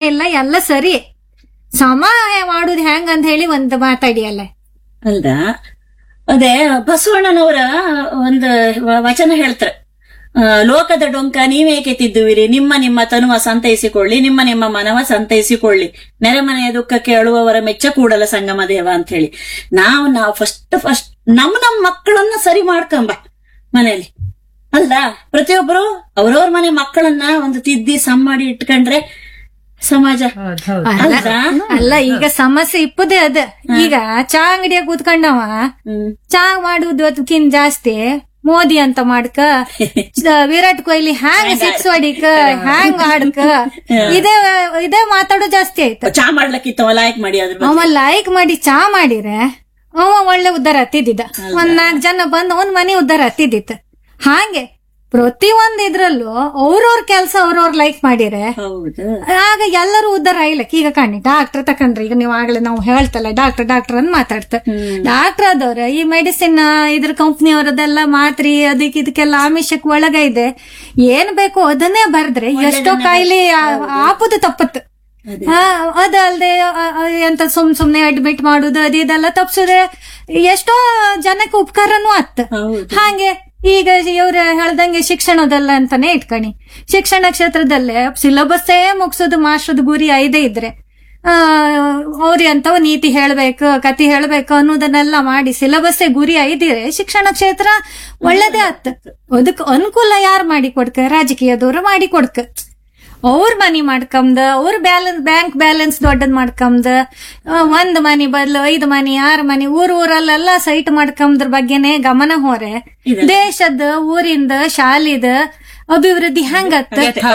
ಇಲ್ಲ ಎಲ್ಲ ಸರಿ ಸಮ ಮಾಡುದು ಹೆಂಗ್ ಅಂತ ಹೇಳಿ ಒಂದ್ ಮಾತಾಡಿಯಲ್ಲ ಅಲ್ದ ಅದೇ ಬಸವಣ್ಣನವರ ಒಂದು ವ- ವಚನ ಹೇಳ್ತಾರೆ ಆ, ಲೋಕದ ಡೊಂಕ ನೀವೇಕೆ ತಿದ್ದುವಿರಿ ನಿಮ್ಮ ನಿಮ್ಮ ತನುವ ಸಂತೈಸಿಕೊಳ್ಳಿ ನಿಮ್ಮ ನಿಮ್ಮ ಮನವ ಸಂತೈಸಿಕೊಳ್ಳಿ ನೆರೆಮನೆಯ ದುಃಖಕ್ಕೆ ಅಳುವವರ ಮೆಚ್ಚ ಕೂಡಲ ಸಂಗಮ ದೇವ ಅಂತ ಹೇಳಿ ನಾವು ನಾವು ಫಸ್ಟ್ ಫಸ್ಟ್ ನಮ್ಮ ನಮ್ಮ ಮಕ್ಕಳನ್ನ ಸರಿ ಮಾಡ್ಕೊಂಬ ಮನೆಯಲ್ಲಿ ಅಲ್ಲ ಪ್ರತಿಯೊಬ್ಬರು ಅವ್ರವ್ರ ಮನೆ ಮಕ್ಕಳನ್ನ ಒಂದು ತಿದ್ದಿ ಸಮ್ ಮಾಡಿ ಇಟ್ಕೊಂಡ್ರೆ ಸಮಾಜ ಅಲ್ಲ ಅಲ್ದಾ? ಅಲ್ಲ ಈಗ ಸಮಸ್ಯೆ ಇಪ್ಪದೇ ಅದ ಈಗ ಚಾ ಅಂಗಡಿಯಾಗ ಕೂತ್ಕೊಂಡವ ಹ್ಮ್ ಚಾ ಮಾಡುದು ಅದಕ್ಕಿಂತ ಜಾಸ್ತಿ ಮೋದಿ ಅಂತ ಮಾಡ್ಕ ಚ- ವಿರಾಟ್ ಕೊಹ್ಲಿ ಹ್ಯಾಂಗ್ ಸಿಕ್ಸ್ ಹೊಡಿಕ ಹ್ಯಾಂಗ್ ಆಡ್ಕ ಇದೇ ಇದೇ ಮಾತಾಡೋ ಜಾಸ್ತಿ ಆಯ್ತು ಚಾ ಮಾಡ್ಲಕ್ಕಿತ್ತವ ಲೈಕ್ ಮಾಡಿ ಅದ್ರ ಬಗ್ಗೆ ಅವ ಲೈಕ್ ಮಾಡಿ ಚಾ ಮಾಡಿರೆ ಅವ ಒಳ್ಳೆ ಉದ್ದಾರ ಹತ್ತಿದ್ದ ಒಂದ್ ನಾಲ್ಕ್ ಜನ ಬಂದ್ ಅವನ್ ಮನೆ ಉದ್ದಾರ ಹತ್ತಿದ್ದಿತ್ತು ಹಾಗೆ ಪ್ರತಿ ಒಂದ್ ಇದ್ರಲ್ಲೂ ಅವ್ರವ್ರ ಕೆಲ್ಸ ಅವ್ರವ್ರ ಲೈಕ್ ಮಾಡಿರೆ ಹೌದು ಆಗ ಎಲ್ಲರೂ ಉದ್ದಾರ ಆಯ್ಲಕ್ ಈಗ ಕಾಣಿ ಡಾಕ್ಟರ್ ತಕೊಂಡ್ರಿ ಈಗ ನೀವು ಆಗ್ಲೇ ನಾವು ಹೇಳ್ತಲ್ಲ ಡಾಕ್ಟರ್ ಡಾಕ್ಟರ್ ಅಂತ ಮಾತಾಡ್ತ ಡಾಕ್ಟರ್ ಆದವ್ರ ಈ ಮೆಡಿಸಿನ್ ಇದ್ರ ಕಂಪ್ನಿ ಅವರದೆಲ್ಲ ಮಾತ್ರಿ ಅದಕ್ಕೆ ಇದಕ್ಕೆಲ್ಲ ಆಮಿಷಕ್ ಒಳಗ ಇದೆ ಏನ್ ಬೇಕು ಅದನ್ನೇ ಬರ್ದ್ರೆ ಎಷ್ಟೋ ಕಾಯಿಲೆ ಆ- ಆಪುದು ತಪ್ಪತ್ತು ಹಾ ಅದಲ್ದೆ ಆ- ಆ- ಎಂತ ಸುಮ್ ಸುಮ್ನೆ ಅಡ್ಮಿಟ್ ಮಾಡುದು ಅದು ಇದೆಲ್ಲ ತಪ್ಸುದ್ರೆ ಎಷ್ಟೋ ಜನಕ್ಕೆ ಉಪಕಾರನೂ ಆತ್ ಹೌದು ಹಾಗೆ ಈಗ ಇವ್ರ ಹೇಳ್ದಂಗೆ ಶಿಕ್ಷಣದಲ್ಲ ಅಂತಾನೆ ಇಟ್ಕಣಿ ಶಿಕ್ಷಣ ಕ್ಷೇತ್ರದಲ್ಲೇ ಸಿಲಬಸ್ಸೇ ಮುಗಿಸೋದು ಮಾಸ್ಟರ್ದ ಗುರಿ ಐದೇ ಇದ್ರೆ ಆ ಅವ್ರಿ ಅಂತವ ನೀತಿ ಹೇಳ್ಬೇಕು ಕತಿ ಹೇಳ್ಬೇಕು ಅನ್ನೋದನ್ನೆಲ್ಲ ಮಾಡಿ ಸಿಲಬಸ್ಸೇ ಗುರಿ ಐದಿರೆ ಶಿಕ್ಷಣ ಕ್ಷೇತ್ರ ಒಳ್ಳೇದೇ ಆತ್ ಅದಕ್ ಅನುಕೂಲ ಯಾರು ಮಾಡಿ ಕೊಡ್ಕ ರಾಜಕೀಯದವ್ರು ಮಾಡಿ ಕೊಡ್ಕ ಅವ್ರ ಮನಿ ಮಾಡ್ಕಂದ ಅವ್ರ ಬ್ಯಾಲೆನ್ಸ್ ಬ್ಯಾಂಕ್ ಬ್ಯಾಲೆನ್ಸ್ ದೊಡ್ಡದ್ ಮಾಡ್ಕಂದ ಆ, ಒಂದ್ ಮನಿ ಬದ್ಲು ಐದ್ ಮನಿ ಆರ್ ಮನಿ ಊರ್ ಊರಲ್ಲೆಲ್ಲ ಸೈಟ್ ಮಾಡ್ಕಂದ್ರ ಬಗ್ಗೆನೆ ಗಮನ ಹೊರೆ ದೇಶದ ಊರಿಂದ ಶಾಲಿದ ಅಭಿವೃದ್ಧಿ ಹೆಂಗತ್ತ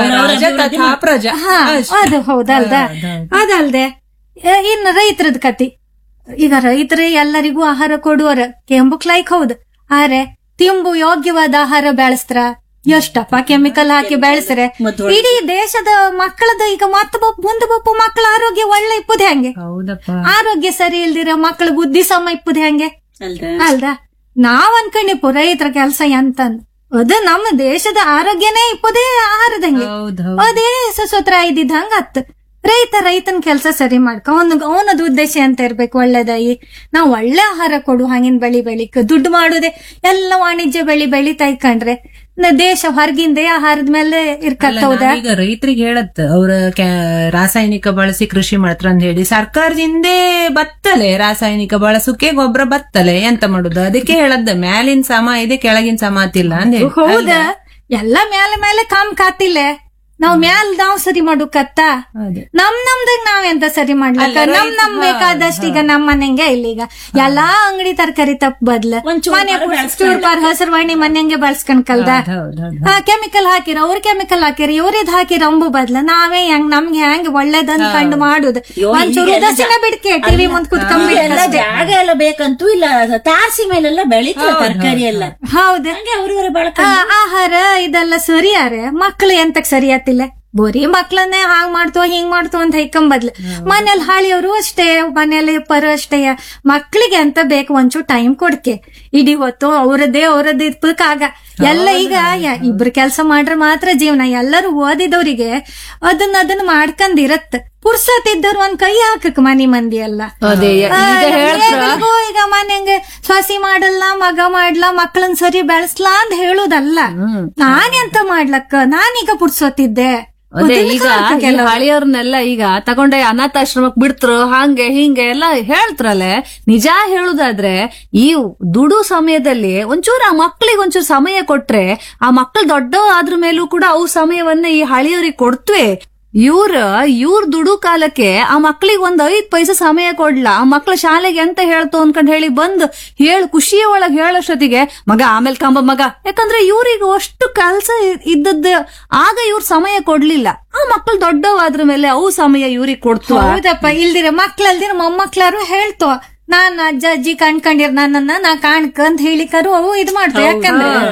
ಕಥಾ ಪ್ರಜಾ ಹಾ ಅದು ಹೌದಲ್ದ ಅದಲ್ದೆ ಎ, ಇನ್ನು ರೈತರದ್ ಕತಿ ಈಗ ರೈತರೇ ಎಲ್ಲರಿಗೂ ಆಹಾರ ಕೊಡುವರ ಕೆಂಬುಕ್ ಲೈಕ್ ಹೌದು ಆರೆ ತಿಂಬು ಯೋಗ್ಯವಾದ ಆಹಾರ ಬೆಳೆಸ್ತಾರ ಎಷ್ಟಪ್ಪ ಕೆಮಿಕಲ್ ಹಾಕಿ ಬೆಳೆಸ್ರೆ ಮತ್ತ್ ಇಡೀ ದೇಶದ ಮಕ್ಕಳದ ಈಗ ಮತ್ತ ಬಪ್ ಮುಂದೆ ಬಪ್ಪು ಮಕ್ಕಳ ಆರೋಗ್ಯ ಒಳ್ಳೆ ಇಪ್ಪುದ್ ಹೆಂಗೆ ಹೌದಪ್ಪ ಆರೋಗ್ಯ ಸರಿ ಇಲ್ದಿರ ಮಕ್ಕಳ ಬುದ್ಧಿ ಸಮ ಇಪ್ಪುದ್ ಹೆಂಗೆ ಅಲ್ದ ಅಲ್ದ ನಾವ್ ಅನ್ಕೊಂಡಿಪ್ಪು ರೈತರ ಕೆಲ್ಸ ಎಂತಂದ್ ಅದು ನಮ್ಮ ದೇಶದ ಆರೋಗ್ಯನೇ ಇಪ್ಪದೇ ಆಹಾರದಂಗೆ ಹೌದ್ ಅದೇ ಸಸೋತ್ರ ಇದ್ದಿದ್ದ ಹಂಗ ಅತ್ ರೈತ ರೈತನ ಕೆಲಸ ಸರಿ ಮಾಡ್ಕ ಅವನ ಅವನದು ಉದ್ದೇಶ ಅಂತ ಇರ್ಬೇಕು ಒಳ್ಳೇದಾಗಿ ನಾವ್ ಒಳ್ಳೆ ಆಹಾರ ಕೊಡು ಹಂಗಿನ ಬೆಳಿ ಬೆಳಿಕ ದುಡ್ಡು ಮಾಡುದೇ ಎಲ್ಲ ವಾಣಿಜ್ಯ ಬೆಳಿ ಬೆಳಿತಾ ಇಕ್ಕಂಡ್ರೆ ನ- ದೇಶ ಹೊರಗಿಂದೇ ಆಹಾರದ ಮೇಲೆ ಇರ್ಕತ್ತೌದ ಈಗ ರೈತರಿಗೆ ಹೇಳತ್ ಅವ್ರ ಕ್ಯಾ- ರಾಸಾಯನಿಕ ಬಳಸಿ ಕೃಷಿ ಮಾಡ್ತಾರ ಅಂತ ಹೇಳಿ ಸರ್ಕಾರದಿಂದೇ ಬತ್ತಲೆ ರಾಸಾಯನಿಕ ಬಳಸಕ್ಕೆ ಗೊಬ್ಬರ ಬತ್ತಲೆ ಎಂತ ಮಾಡುದು ಅದಕ್ಕೆ ಹೇಳದ್ ಮ್ಯಾಲಿನ ಸಮ ಇದೆ ಕೆಳಗಿನ ಸಮ ಅತಿಲ್ಲ ಅಂತ ಹೇಳಿ ಹೌದ ಎಲ್ಲ ಮೇಲೆ ಮೇಲೆ ಕಾಮ್ ಕಾತಿಲ್ಲ ನಾವ್ ಮ್ಯಾಲ್ ನಾವ್ ಸರಿ ಮಾಡುಕತ್ತ ಅದೇ. ನಮ್ ನಮ್ದಾಗ ನಾವ್ ಎಂತ ಸರಿ ಮಾಡ್ಲಕ್ಕ ನಮ್ ನಮ್ ಬೇಕಾದಷ್ಟು ಈಗ ನಮ್ ಮನೆಂಗೆ ಇಲ್ಲ ಈಗ ಎಲ್ಲಾ ಅಂಗಡಿ ತರಕಾರಿ ತಪ್ಪ ಬದ್ಲ ಒಂದ್ ಚೂರ್ ಮನೆ ಪಾರ್ ಬೆಳ್ಸ್ಕೊಂಡ್ ಚೂರ್ಪಾರ್ ಹಸರ್ವಾಣಿ ಮನೆಂಗೆ ಬಳಸ್ಕೊಂಡ್ ಕಲ್ದ ಹೌದ್ ಹೌದ್ ಹಾ ಕೆಮಿಕಲ್ ಹಾಕಿರ ಅವ್ರ ಕೆಮಿಕಲ್ ಹಾಕಿರ ಇವ್ರಿದ್ ಹಾಕಿರ ಅಂಬು ಬದ್ಲ ನಾವೇ ಹೆಂಗ್ ನಮ್ಗೆ ಹೆಂಗ್ ಒಳ್ಳೇದನ್ ಕಂಡು ಮಾಡುದು ಒಂಚೂರು ಈಗೆಲ್ಲ ಉದಾಸೀನ ಜಾ- ಬಿಡ್ಕೆ ಟಿವಿ ಮುಂದ್ ಎಲ್ಲ ಕುತ್ಕೊಂಡ್ಬಿಟ್ಟು ಜಾಗ ಎಲ್ಲ ಬೇಕಂತೂ ಇಲ್ಲ ತಾರಸಿ ಮೇಲೆಲ್ಲ ಬೆಳೀತದೆ ತರಕಾರಿ ಎಲ್ಲ ಹೌದು ಹಂಗೆ ಅವ್ರಿವ್ರ ಬಳಕ ಆ, ಆಹಾರ ಇದೆಲ್ಲ ಸರಿಯಾರೆ ಮಕ್ಳು ಎಂತಕ್ ಸರಿಯಾತಿಲ್ಲ ಬರೀ ಮಕ್ಳನ್ನೇ ಹಾಂಗ್ ಮಾಡ್ತೋ ಹಿಂಗ್ ಮಾಡ್ತೋ ಅಂತ ಹೈಕೊಂಬದ್ಲು ಮನೇಲಿ ಹಾಳಿಯವರು ಅಷ್ಟೇ ಮನೇಲಿ ಪರ ಅಷ್ಟೇ ಮಕ್ಳಿಗೆ ಅಂತ ಬೇಕು ಒಂಚೂರು ಟೈಮ್ ಕೊಡ್ಕೆ ಇಡೀ ಹೊತ್ತು ಅವ್ರದ್ದೇ ಅವ್ರದ್ದು ಇರ್ಬೇಕಾಗ ಎಲ್ಲ ಈಗ ಯ- ಇಬ್ರು ಕೆಲಸ ಮಾಡ್ರೆ ಮಾತ್ರ ಜೀವನ ಎಲ್ಲರೂ ಓದಿದವರಿಗೆ ಅದನ್ನ ಅದನ್ನ ಮಾಡ್ಕೊಂಡಿರತ್ ಪುರ್ಸತ್ ಇದ್ದವ್ರು ಒಂದ್ ಕೈ ಹಾಕಕ್ ಮನಿ ಮಂದಿ ಎಲ್ಲ ಅದೇ ಆ, ಈಗ ಹೇಳ್ತಾರ ಎಲ್ರಿಗೂ ಈಗ ಮನೆಗೆ ಸೊಸಿ ಮಾಡಲ್ಲ ಮಗ ಮಾಡ್ಲಾ ಮಕ್ಕಳನ್ ಸರಿ ಬೆಳೆಸ್ಲಾ ಅಂತ ಹೇಳುದಲ್ಲ ನಾನೆಂತ ಮಾಡ್ಲಕ್ಕ ನಾನೀಗ ಪುಡ್ಸೋತಿದ್ದೆ ಅದೇ ಈಗ ಈ ಹಳಿಯವ್ರನ್ನೆಲ್ಲ ಈಗ ತಗೊಂಡೆ ಅನಾಥಾಶ್ರಮಕ್ ಬಿಡ್ತ್ರು ಹಂಗೆ ಹಿಂಗೆ ಎಲ್ಲ ಹೇಳ್ತ್ರಲೆ ನಿಜ ಹೇಳುದಾದ್ರೆ ಈ ದುಡು ಸಮಯದಲ್ಲಿ ಒಂಚೂರು ಆ ಮಕ್ಳಿಗೆ ಒಂಚೂರು ಸಮಯ ಕೊಟ್ರೆ ಆ ಮಕ್ಳು ದೊಡ್ಡ ಆದ್ರ ಮೇಲೂ ಕೂಡ ಅವು ಸಮಯವನ್ನ ಈ ಹಳಿಯವ್ರಿಗೆ ಕೊಡ್ತ್ವೆ ಇವ್ರ ಇವ್ರ ದುಡು ಕಾಲಕ್ಕೆ ಆ ಮಕ್ಳಿಗೆ ಒಂದ್ ಐದ್ ಪೈಸೆ ಸಮಯ ಕೊಡ್ಲ ಆ ಮಕ್ಳ ಶಾಲೆಗೆ ಎಂತ ಹೇಳ್ತು ಅನ್ಕೊಂಡ್ ಹೇಳಿ ಬಂದು ಹೇಳು ಖುಷಿಯ ಒಳಗ್ ಹೇಳೋಷ್ಟೊತ್ತಿಗೆ ಮಗ ಆಮೇಲೆ ಕಂಬ ಮಗ ಯಾಕಂದ್ರೆ ಇವ್ರಿಗೆ ಅಷ್ಟು ಕೆಲ್ಸ ಇದ್ದದ್ದು ಆಗ ಇವ್ರ ಸಮಯ ಕೊಡ್ಲಿಲ್ಲ ಆ ಮಕ್ಳು ದೊಡ್ಡವಾದ್ರ ಮೇಲೆ ಅವು ಸಮಯ ಇವ್ರಿಗೆ ಕೊಡ್ತು ಹೌದಪ್ಪ ಇಲ್ದಿರ ಮಕ್ಳಲ್ದಿರ ಮೊಮ್ಮಕ್ಳಾರು ಹೇಳ್ತೋ ನಾನ್ ಅಜ್ಜ ಅಜ್ಜಿ ಕಣ್ಕೊಂಡಿರ್ ನನ್ನನ್ನ ನಾ ಕಾಣ್ಕ ಅಂತ ಹೇಳಿಕರು ಅವು ಇದ್ ಮಾಡ್ತಾವ ಯಾಕಂದ್ರೆ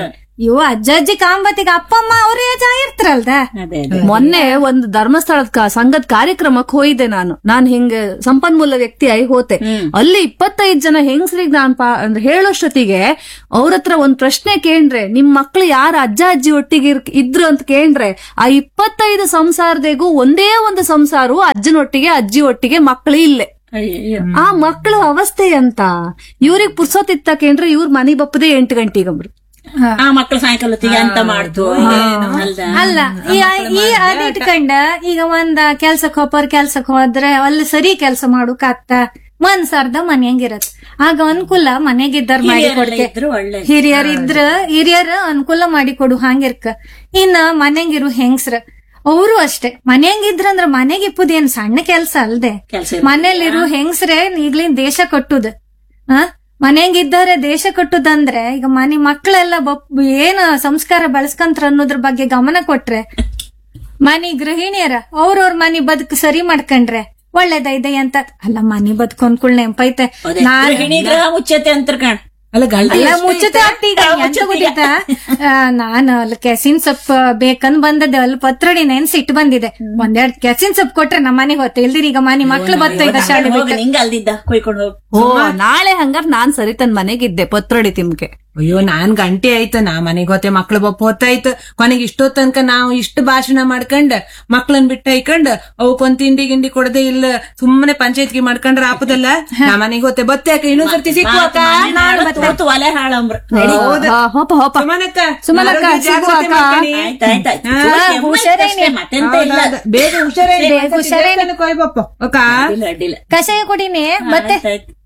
ಇವು ಅಜ್ಜ ಅಜ್ಜಿ ಕಾಂಬತ್ತಿಗೆ ಅಪ್ಪ ಅಮ್ಮ ಅವ್ರ ಏಜ್ ಆಗಿರ್ತಾರಲ್ದ ಅದೇ ಅದೇ ಮೊನ್ನೆ ಒಂದು ಧರ್ಮಸ್ಥಳದ ಕ- ಸಂಘದ ಕಾರ್ಯಕ್ರಮಕ್ಕೆ ಹೋಯ್ದೆ ನಾನು ನಾನ್ ಹಿಂಗ ಸಂಪನ್ಮೂಲ ವ್ಯಕ್ತಿ ಆಗಿ ಹೋತೆ ಅಲ್ಲಿ ಇಪ್ಪತ್ತೈದು ಜನ ಹೆಂಗಸ್ರಿಗೆ ನಾನ್ ಪಾ ಅಂದ್ರೆ ಹೇಳೋಷ್ಟೊತ್ತಿಗೆ ಅವ್ರ ಹತ್ರ ಒಂದ್ ಪ್ರಶ್ನೆ ಕೇಂಡ್ರೆ ನಿಮ್ ಮಕ್ಳು ಯಾರ ಅಜ್ಜ ಅಜ್ಜಿ ಒಟ್ಟಿಗೆ ಇರ್- ಇದ್ರು ಅಂತ ಕೇಂಡ್ರೆ ಆ ಇಪ್ಪತ್ತೈದು ಸಂಸಾರದಿಗೂ ಒಂದೇ ಒಂದು ಸಂಸಾರವು ಅಜ್ಜನೊಟ್ಟಿಗೆ ಅಜ್ಜಿ ಒಟ್ಟಿಗೆ ಮಕ್ಳು ಇಲ್ಲೇ ಅಯ್ಯಯ್ಯೋ. ಆ ಮಕ್ಕಳ ಅವಸ್ಥೆ ಅಂತ ಇವ್ರಿಗೆ ಪುರ್ಸೋತಿತ್ತ ಕೇಂದ್ರ ಇವ್ರ ಮನೆ ಬಪ್ಪದೆ ಎಂಟು ಗಂಟೆಗಂಬ್ರು ಆ ಮಕ್ಕಳು ಸಾಯಂಕಾಲ ಹೊತ್ತಿಗೆ ಅಂತ ಮಾಡ್ತು ಅಲ್ದ ಅಲ್ಲ ಈ ಈ ಅದ್ ಇಟ್ಕೊಂಡ ಈಗ ಒಂದ ಕೆಲ್ಸಕ್ ಹೋಗೋರ್ ಕೆಲ್ಸಕ್ ಹೋದ್ರೆ ಅಲ್ಲಿ ಸರಿ ಕೆಲ್ಸ ಮಾಡೋಕಾಗ್ತ ಮನ್ಸಾರ್ದ ಮನ್ಯಂಗಿರತ್ ಆಗ ಅನುಕೂಲ ಮನೆಗಿದ್ದಾರ ಮಾಡಿ ಹಿರಿಯರೆಲ್ಲ ಕೊಡ್ತೆ ಇದ್ರು ಒಳ್ಳೆ ಹಿರಿಯರ್ ಇದ್ರ ಹಿರಿಯರ್ ಅನುಕೂಲ ಮಾಡಿ ಕೊಡು ಹಂಗಿರ್ಕ ಇನ್ನ ಮನ್ಯಂಗಿರು ಹೆಂಗ್ಸ್ರ ಅವರು ಅಷ್ಟೇ ಮನ್ಯಂಗಿದ್ರಂದ್ರ ಮನೆಗೆ ಇಪ್ಪುದ್ ಏನ್ ಸಣ್ಣ ಕೆಲ್ಸ ಅಲ್ದೆ ಕೆಲ್ಸ ಮನೇಲಿರು ಹೆಂಗ್ಸ್ರೆ ಈಗ್ಲಿನ್ ದೇಶ ಕಟ್ಟುದು ಆ ಮನೆಯಂಗಿದ್ದಾರೆ ದೇಶ ಕಟ್ಟುದಂದ್ರೆ ಈಗ ಮನೆ ಮಕ್ಕಳೆಲ್ಲ ಬಪ್ ಏನ ಸಂಸ್ಕಾರ ಬೆಳೆಸ್ಕಂತ್ರ ಅನ್ನೋದ್ರ ಬಗ್ಗೆ ಗಮನ ಕೊಟ್ರೆ ಮನಿ ಗೃಹಿಣಿಯರ ಅವ್ರವ್ರ ಮನಿ ಬದುಕು ಸರಿ ಮಾಡ್ಕೊಂಡ್ರೆ ಒಳ್ಳೇದೈದೆ ಅಂತ ಅಲ್ಲ ಮನಿ ಬದುಕು ಅನ್ಕುಳ್ ನೆಂಪೈತೆ ಅದೇ ನಾನ್ ಗೃಹಿಣಿ ಗ್ರಹ ಮುಚ್ಚತೆ ಅಂತ ಕಣ್ ಅಲ್ಲ ಗಂಟೆ ಅಲ್ಲ ಮುಚ್ಚತೆ ಅತ್ತೀಗ ಎಂತ ಗೊತ್ತಿತ್ತಾ ನಾನು ಅಲ್ಲಿ ಕೆಸಿನ್ ಸೊಪ್ಪು ಬೇಕಂದ್ ಬಂದದ್ದೆ ಅಲ್ಲಿ ಪತ್ರೊಡಿ ನೆನ್ಸಿ ಇಟ್ಟು ಬಂದಿದೆ ಒಂದೆರಡ್ ಕೆಸಿನ್ ಸೊಪ್ಪು ಕೊಟ್ರೆ ನಮ್ಮ ಮನೆಗೆ ಹೊತ್ತೆ ಇಲ್ದಿರಿ ಈಗ ಮನೆ ಮಕ್ಳು ಬತ್ತೈದ ಶಾಲೆ ಹೋಗಿ ನಿಂಗ ಅಲ್ದಿದ್ದ ಕೊಯ್ಕೊಂಡು ಹೋಗ್ ಓ ನಾಳೆ ಹಂಗಾರ್ ನಾನ್ ಸರಿ ತನ್ ಮನೆಗಿದ್ದೆ ಪತ್ರೊಡಿ ತಿಮ್ಕೆ ಅಯ್ಯೋ ನಾನ್ ಗಂಟೆ ಆಯ್ತು ನಾ ಮನೆಗ್ ಹೋತೆ ಮಕ್ಳು ಬಪ್ಪ ಹೊತ್ತಾಯ್ತು ಕೊನೆಗೆ ಇಷ್ಟೋ ತನಕ ನಾವು ಇಷ್ಟು ಭಾಷಣ ಮಾಡ್ಕೊಂಡ್ ಮಕ್ಳನ್ ಬಿಟ್ಟ ಐಕೊಂಡ್ ಅವಕ್ಕೊಂದ್ ತಿಂಡಿ ಗಿಂಡಿ ಕೊಡದೆ ಇಲ್ಲ ಸುಮ್ಮನೆ ಪಂಚಾಯತ್ಗೆ ಮಾಡ್ಕೊಂಡ್ರ ಆಪದಲ್ಲ ನಾ ಮನೆಗ್ ಹೋತೆ ಬತ್ತಾಕ ಇನ್ನೊಂದ್ಸರ್ತಿ ಸಿಕ್ಕುವಕ್ಕ ತೋತು ಒಲೆ ಹಾಳಂಬ್ರ ಹಾ, ಹೋಪ ಹೋಪ ಸುಮನಕ್ಕ ಸುಮನಕ್ಕ, ಆರೋಗ್ಯ ಜಾಗ್ರತೆ ಸಿಕ್ಕುವಕ್ಕ. ಮಾಡ್ಕೊಳ್ಳಿ. ಆಯ್ತಾಯ್ತಾಯ್ತು ಹುಷಾರೇನೆ. ಮತ್ತೆಂತ ಇಲ್ಲ ಹೌದೌದು. ಬೇಗ ಹುಷಾರೇ ಬೇಗ ಹುಷಾರೇನೆ. ಕೊಯ್ ಬಪ್ಪ ಅಕ್ಕ ಅಡ್ಡಿಲ್ಲ ಅಡ್ಡಿಲ್ಲ ಕಷಾಯ ಕುಡಿನಿ ಮತ್ತೆ ಆಯ್ತಾಯ್ತು